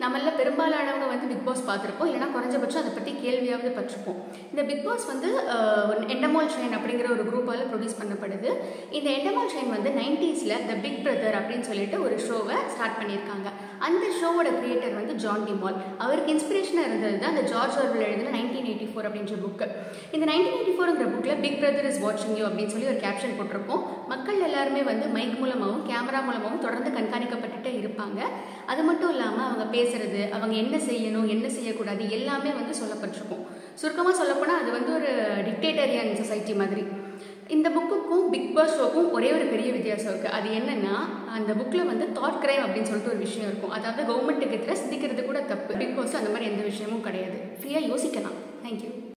நம்மள பெரும்பாலானவங்க வந்து big pass பார்த்துருப்போம் இல்லைனா குறைஞ்சபட்சம் அதை பற்றி கேள்வியாவது பட்டிருப்போம் இந்த பிக் பாஸ் வந்து எண்டமால் ஷைன் அப்படிங்கிற ஒரு குரூப்பால் ப்ரொடியூஸ் பண்ணப்படுது இந்த எண்டமால் ஷைன் வந்து நைன்டிஸில் த பிக் பிரதர் அப்படின்னு சொல்லிட்டு ஒரு ஷோவை ஸ்டார்ட் பண்ணியிருக்காங்க அந்த ஷோவோட கிரியேட்டர் வந்து ஜான் டிமால் அவருக்கு இன்ஸ்பிரேஷனாக இருந்தது தான் அந்த ஜார்ஜ் ஆர்வல் எழுதின நைன்டீன் எயிட்டி ஃபோர் அப்படின்ற புக்கு இந்த நைன்டீன் எயிட்டி ஃபோருங்கிற புக்கில் பிக் பிரதர் இஸ் வாட்சிங் யூ அப்படின்னு சொல்லி ஒரு கேப்ஷன் போட்டிருப்போம் மக்கள் எல்லாருமே வந்து மைக் மூலமாகவும் கேமரா மூலமாகவும் தொடர்ந்து கண்காணிக்கப்பட்டுட்டே இருப்பாங்க அது மட்டும் இல்லாமல் அவங்க பேசுறது அவங்க என்ன செய்யணும் என்ன செய்யக்கூடாது எல்லாமே வந்து சொல்லப்பட்டிருக்கும் சுருக்கமாக சொல்லப்போனால் அது வந்து ஒரு டிக்டேட்டரியன் சொசைட்டி மாதிரி இந்த புக்குக்கும் பிக் பாஸ் ஷோக்கும் ஒரே ஒரு பெரிய வித்தியாசம் இருக்குது அது என்னன்னா அந்த புக்கில் வந்து தாட் கிரைம் அப்படின்னு சொல்லிட்டு ஒரு விஷயம் இருக்கும் அதாவது கவர்மெண்ட்டுக்கு எதிராக சிந்திக்கிறது கூட தப்பு பிக் பாஸ் அந்த மாதிரி எந்த விஷயமும் கிடையாது ஃப்ரீயாக யோசிக்கலாம் தேங்க்யூ